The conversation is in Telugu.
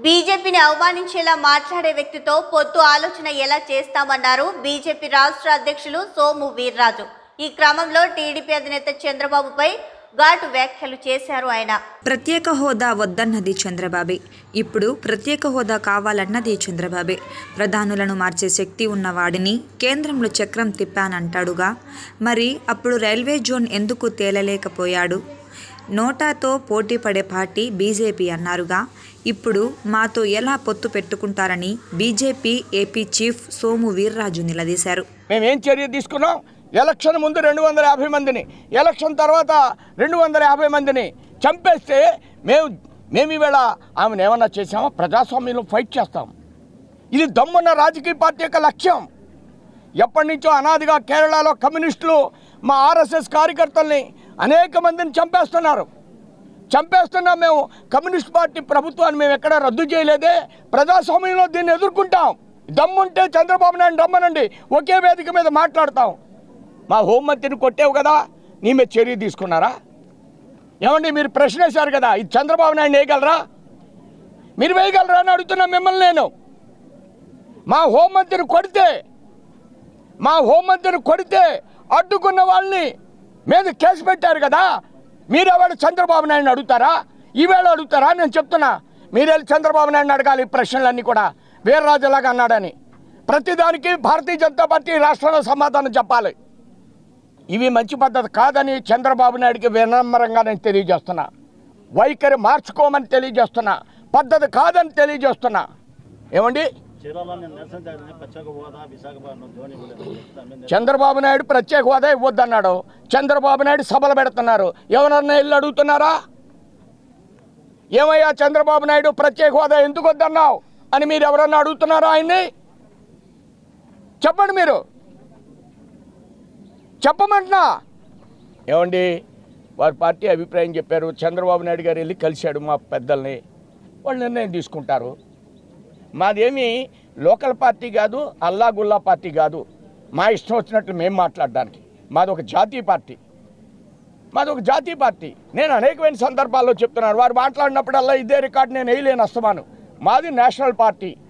బీజేపీని అవమానించేలా మాట్లాడే వ్యక్తితో పొత్తు ఆలోచన ఎలా చేస్తామన్నారు బీజేపీ రాష్ట్ర అధ్యక్షులు సోము వీర్రాజు ఈ క్రమంలో టీడీపీ అధినేత చంద్రబాబుపై ఘాటు వ్యాఖ్యలు చేశారు ఆయన ప్రత్యేక హోదా వద్దన్నది చంద్రబాబే ఇప్పుడు ప్రత్యేక హోదా కావాలన్నది చంద్రబాబే ప్రధానులను మార్చే శక్తి ఉన్నవాడిని కేంద్రంలో చక్రం తిప్పానంటాడుగా మరి అప్పుడు రైల్వే జోన్ ఎందుకు తేలలేకపోయాడు నోటాతో పోటీ పడే పార్టీ బీజేపీ అన్నారుగా ఇప్పుడు మాతో ఎలా పొత్తు పెట్టుకుంటారని BJP AP chief Somu Veerraju నిలదీశారు మేమేం చర్య తీసుకున్నాం ఎలక్షన్ ముందు రెండు వందల యాభై మందిని ఎలక్షన్ తర్వాత రెండు వందల యాభై మందిని చంపేస్తే మేము మేము ఈవేళ ఆమెను ఏమన్నా చేసామా ప్రజాస్వామ్యంలో ఫైట్ చేస్తాం ఇది దమ్మున్న రాజకీయ పార్టీ యొక్క లక్ష్యం ఎప్పటి నుంచో అనాదిగా కేరళలో కమ్యూనిస్టులు మా ఆర్ఎస్ఎస్ కార్యకర్తల్ని అనేక మందిని చంపేస్తున్నారు చంపేస్తున్నా మేము కమ్యూనిస్ట్ పార్టీ ప్రభుత్వాన్ని మేము ఎక్కడ రద్దు చేయలేదే ప్రజాస్వామ్యంలో దీన్ని ఎదుర్కొంటాం దమ్ముంటే చంద్రబాబు నాయుడు రమ్మనండి ఒకే వేదిక మీద మాట్లాడతాం మా హోంమంత్రిని కొట్టేవు కదా నీ మీద చర్య తీసుకున్నారా ఏమండి మీరు ప్రశ్న వేశారు కదా ఇది చంద్రబాబు నాయుడు వేయగలరా మీరు వేయగలరా అని అడుగుతున్నా మిమ్మల్ని నేను మా హోంమంత్రిని కొడితే మా హోంమంత్రిని కొడితే అడ్డుకున్న వాళ్ళని మీద కేసు పెట్టారు కదా మీరెవాడు చంద్రబాబు నాయుడిని అడుగుతారా ఈవేళ అడుగుతారా నేను చెప్తున్నా మీరెళ్ళి చంద్రబాబు నాయుడిని అడగాలి ఈ ప్రశ్నలన్నీ కూడా వీర్రాజులాగా అన్నాడని ప్రతిదానికి భారతీయ జనతా పార్టీ రాష్ట్రంలో సమాధానం చెప్పాలి ఇవి మంచి పద్ధతి కాదని చంద్రబాబు నాయుడికి వినమ్రంగా నేను తెలియజేస్తున్నా వైఖరి మార్చుకోమని తెలియజేస్తున్నా పద్ధతి కాదని తెలియజేస్తున్నా ఏమండి చీరాలని నిరసన జరిగింది ప్రత్యేక హోదా విశాఖపట్నం ధోని ఇవ్వలేదు దాని మీద చంద్రబాబు నాయుడు ప్రత్యేక హోదా ఇవ్వద్దన్నాడు చంద్రబాబు నాయుడు సభలు పెడుతున్నారు ఎవరన్నా వెళ్ళి అడుగుతున్నారా ఏమయ్యా చంద్రబాబు నాయుడు ప్రత్యేక హోదా ఎందుకు వద్దన్నావు అని మీరు ఎవరన్నా అడుగుతున్నారా ఆయన్ని చెప్పండి మీరు చెప్పమంటున్నా ఏమండి వారి పార్టీ అభిప్రాయం చెప్పారు చంద్రబాబు నాయుడు గారు వెళ్ళి కలిశాడు మా పెద్దల్ని వాళ్ళు నిర్ణయం తీసుకుంటారు మాదేమి లోకల్ పార్టీ కాదు అల్లా గుల్లా పార్టీ కాదు మా ఇష్టం వచ్చినట్లు మేము మాట్లాడడానికి మాది ఒక జాతీయ పార్టీ మాది ఒక జాతీయ పార్టీ నేను అనేకమైన సందర్భాల్లో చెప్తున్నాను వారు మాట్లాడినప్పుడల్లా ఇదే రికార్డు నేను వేయలేను అస్తమాను మాది నేషనల్ పార్టీ